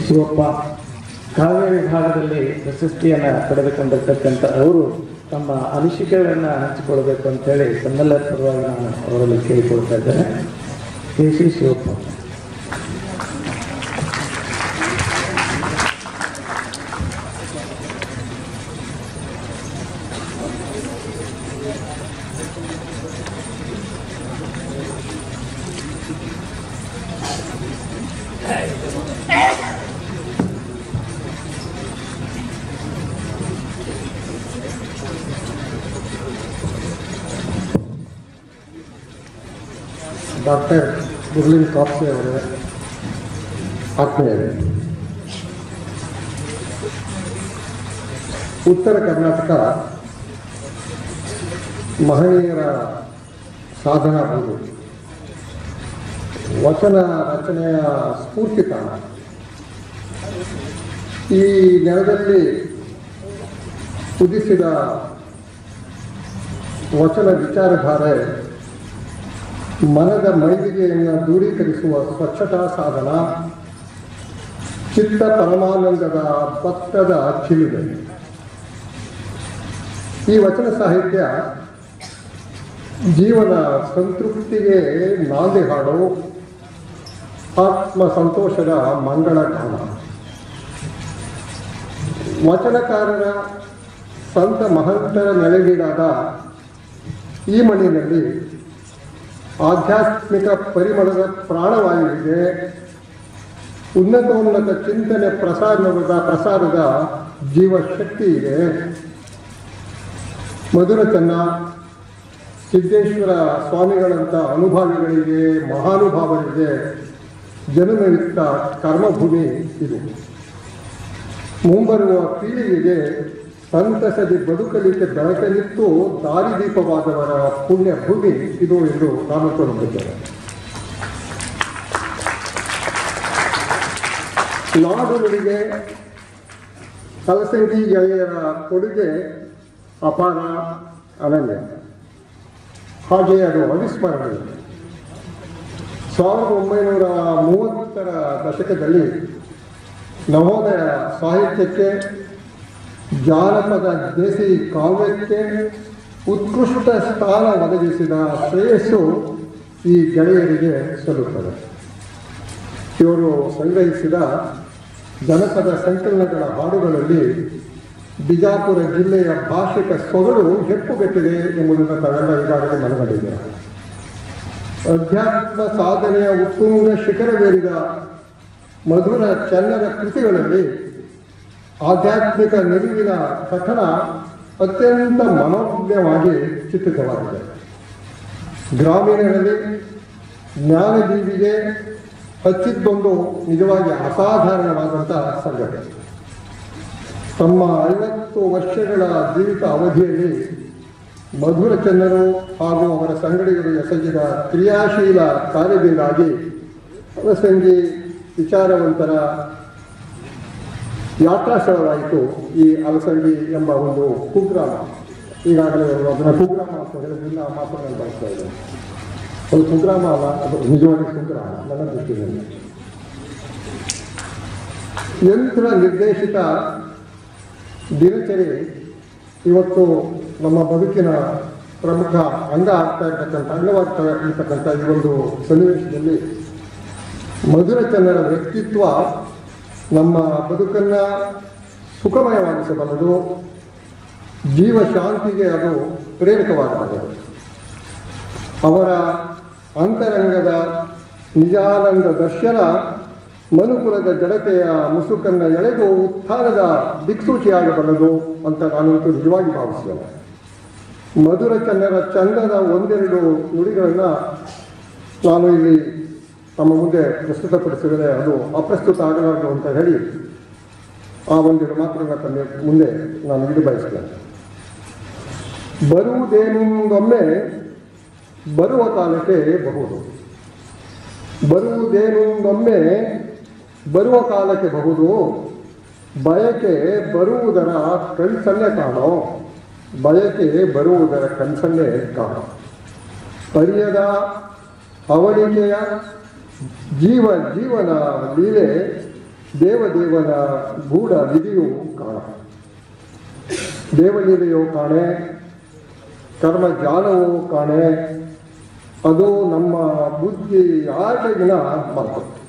ಶಿವಪ್ಪ ಕಾವೇರಿ ಭಾಗದಲ್ಲಿ ಪ್ರಶಸ್ತಿಯನ್ನು ಪಡೆದುಕೊಂಡಿರ್ತಕ್ಕಂಥ ಅವರು ತಮ್ಮ ಅನಿಸಿಕೆಗಳನ್ನು ಹಂಚಿಕೊಳ್ಬೇಕು ಅಂತೇಳಿ ತಮ್ಮೆಲ್ಲರ ಪರವಾಗಿ ನಾನು ಅವರಲ್ಲಿ ಕೇಳಿಕೊಳ್ತಾ ಇದ್ದೇನೆ K C Shivappa doctor Murlin Kapse ಅವರೇ ಆತ್ಮೀಯರೇ ಉತ್ತರ ಕರ್ನಾಟಕ ಮಹನೀಯರ ಸಾಧನಾ ಭೂಮಿ ವಚನ ರಚನೆಯ ಸ್ಫೂರ್ತಿ ತಾಣ ಈ ನೆಲದಲ್ಲಿ ಉದಿಸಿದ ವಚನ ವಿಚಾರಧಾರೆ ಮನದ ಮೈಲಿಗೆಯನ್ನು ದೂರೀಕರಿಸುವ ಸ್ವಚ್ಛತಾ ಸಾಧನ ಚಿತ್ತ ಪರಮಾನಂದದ ಭಕ್ತದ ಚಿಲುವೆ ಈ ವಚನ ಸಾಹಿತ್ಯ ಜೀವನ ಸಂತೃಪ್ತಿಗೆ ನಾಂದಿ ಹಾಡು ಆತ್ಮ ಸಂತೋಷದ ಮಂಗಳ ಗಾನ ವಚನಕಾರರ ಸಂತ ಮಹಂತರ ನೆಲೆಗೀಡಾದ ಈ ಮಣ್ಣಿನಲ್ಲಿ ಆಧ್ಯಾತ್ಮಿಕ ಪರಿಮಳದ ಪ್ರಾಣವಾಯುವಿಗೆ ಉನ್ನತೋನ್ನತ ಚಿಂತನೆ ಪ್ರಸಾರದ ಪ್ರಸಾರದ ಜೀವಶಕ್ತಿ ಇದೆ ಮಧುರ ಚೆನ್ನ ಸಿದ್ದೇಶ್ವರ ಸ್ವಾಮಿಗಳಂಥ ಅನುಭಾವಿಗಳಿಗೆ ಮಹಾನುಭಾವರಿಗೆ ಜನ್ಮಯುಕ್ತ ಕರ್ಮಭೂಮಿ ಇದು ಮುಂಬರುವ ಪೀಳಿಗೆಗೆ ಸಂತಸದಿ ಬದುಕಲಿಕ್ಕೆ ಬೆಳಕಲಿತ್ತು ದಾರಿದೀಪವಾದವರ ಪುಣ್ಯ ಭೂಮಿ ಇದು ಎಂದು ನಾನು ತೋರುತ್ತಿದ್ದೇನೆ ನಾಡು ನುಡಿಗೆ ಕಲಸಂಗಿ ಗೆಳೆಯರ ಕೊಡುಗೆ ಅಪಾರ ಅನನ್ಯ ಹಾಗೆ ಅದು ಅವಿಸ್ಮರಣೀಯ ಸಾವಿರದ ಒಂಬೈನೂರ ಮೂವತ್ತರ ದಶಕದಲ್ಲಿ ನವೋದಯ ಸಾಹಿತ್ಯಕ್ಕೆ ಜಾನಪದ ದೇಸಿ ಕಾವ್ಯಕ್ಕೆ ಉತ್ಕೃಷ್ಟ ಸ್ಥಾನ ಒದಗಿಸಿದ ಶ್ರೇಯಸ್ಸು ಈ ಗೆಳೆಯರಿಗೆ ಸಲ್ಲುತ್ತದೆ ಇವರು ಸಂಗ್ರಹಿಸಿದ ಜನಪದ ಸಂಕಲನಗಳ ಹಾಡುಗಳಲ್ಲಿ ಬಿಜಾಪುರ ಜಿಲ್ಲೆಯ ಭಾಷಿಕ ಸೊಗಡು ಹೆಪ್ಪುಗಟ್ಟಿದೆ ಎಂಬುದನ್ನು ತಾವೆಲ್ಲ ಈಗಾಗಲೇ ಮನಗಂಡಿದೆ ಅಧ್ಯಾತ್ಮ ಸಾಧನೆಯ ಉತ್ತುಂಗ ಶಿಖರವೇರಿದ ಮಧುರ ಚನ್ನದ ಕೃತಿಗಳಲ್ಲಿ ಆಧ್ಯಾತ್ಮಿಕ ನಿಲುವಿನ ಕಥನ ಅತ್ಯಂತ ಮನೋಜ್ಞವಾಗಿ ಚಿತ್ರಿತವಾಗಿದೆ ಗ್ರಾಮೀಣರಲ್ಲಿ ಜ್ಞಾನಜೀವಿಗೆ ಹಚ್ಚಿದ್ದೊಂದು ನಿಜವಾಗಿ ಅಸಾಧಾರಣವಾದಂಥ ಸಂಗತಿ ತಮ್ಮ ಐವತ್ತು ವರ್ಷಗಳ ಜೀವಿತ ಅವಧಿಯಲ್ಲಿ ಮಧುರ ಚಂದ್ರರು ಹಾಗೂ ಅವರ ಸಂಗಡಿಗರು ಎಸಗಿದ ಕ್ರಿಯಾಶೀಲ ಕಾರ್ಯದಿಂದಾಗಿ ಪ್ರಸಂಗಿ ವಿಚಾರವಂತರ ಯಾತ್ರಾಸ್ಥಳವಾಯಿತು ಈ ಅಲಸಂಗಿ ಎಂಬ ಒಂದು ಕುಗ್ರಾಮ ಈಗಾಗಲೇ ಅವರು ಅದನ್ನು ಕುಗ್ರಾಮ ಅಂತ ಹೇಳೋದ್ರಿಂದ ಆ ಮಾತುಗಳನ್ನು ಬಳಸ್ತಾ ಇದ್ದಾರೆ ಅದು ಕುಗ್ರಾಮ ಅಲ್ಲ ಅದು ನಿಜವಾಗಿ ಕುಗ್ರಾಮ ನನ್ನ ದೃಷ್ಟಿಯಲ್ಲಿ ಯಂತ್ರ ನಿರ್ದೇಶಿತ ದಿನಚರಿ ಇವತ್ತು ನಮ್ಮ ಬದುಕಿನ ಪ್ರಮುಖ ಅಂಗ ಆಗ್ತಾ ಇರ್ತಕ್ಕಂಥ ಅಂಗವಾಗ್ತಾ ಇರ್ತಕ್ಕಂಥ ಈ ಒಂದು ಸನ್ನಿವೇಶದಲ್ಲಿ ಮಧುರ ಚಂದ್ರನ ವ್ಯಕ್ತಿತ್ವ ನಮ್ಮ ಬದುಕನ್ನು ಸುಖಮಯವಾಗಿಸಬಲ್ಲದು ಜೀವ ಶಾಂತಿಗೆ ಅದು ಪ್ರೇರಕವಾಗಬಲ್ಲದು ಅವರ ಅಂತರಂಗದ ನಿಜಾನಂದ ದರ್ಶನ ಮನುಕುಲದ ಜಡತೆಯ ಮುಸುಕನ್ನು ಎಳೆದು ಉತ್ಥಾನದ ದಿಕ್ಸೂಚಿಯಾಗಬಲ್ಲದು ಅಂತ ನಾನಂತೂ ನಿಜವಾಗಿ ಭಾವಿಸ್ತೇನೆ ಮಧುರ ಚಂದ್ರನ ಚಂದದ ಒಂದೆರಡು ನುಡಿಗಳನ್ನು ನಾನು ಇಲ್ಲಿ ತಮ್ಮ ಮುಂದೆ ಪ್ರಸ್ತುತಪಡಿಸಿದರೆ ಅದು ಅಪ್ರಸ್ತುತ ಆಗಲಾರದು ಅಂತ ಹೇಳಿ ಆ ಒಂದೆರಡು ಮಾತುಗಳನ್ನ ತಮ್ಮ ಮುಂದೆ ನಾನು ಇದು ಬಯಸ್ತೇನೆ ಬರುವುದೇನೆಂದೊಮ್ಮೆ ಬರುವ ಕಾಲಕ್ಕೆ ಬಹುದು ಬರುವುದೇನೆಂದೊಮ್ಮೆ ಬರುವ ಕಾಲಕ್ಕೆ ಬಹುದು ಬಯಕೆ ಬರುವುದರ ಕಣ್ಸನ್ನೆ ಕಾಣೋ ಬಯಕೆ ಬರುವುದರ ಕಣ್ಸನ್ನೆ ಕಾಣೋ ಅರಿಯದ ಅವಳಿಕೆಯ ಜೀವ ಜೀವನ ಲೀಲೆ ದೇವದೇವನ ಗೂಢ ನಿಧಿಯು ಕಾಣ ದೇವಲೀಲೆಯೋ ಕಾಣೆ ಕರ್ಮ ಜ್ಞಾನವೋ ಕಾಣೆ ಅದು ನಮ್ಮ ಬುದ್ಧಿ ಆಟಗಿನ ಮಾತು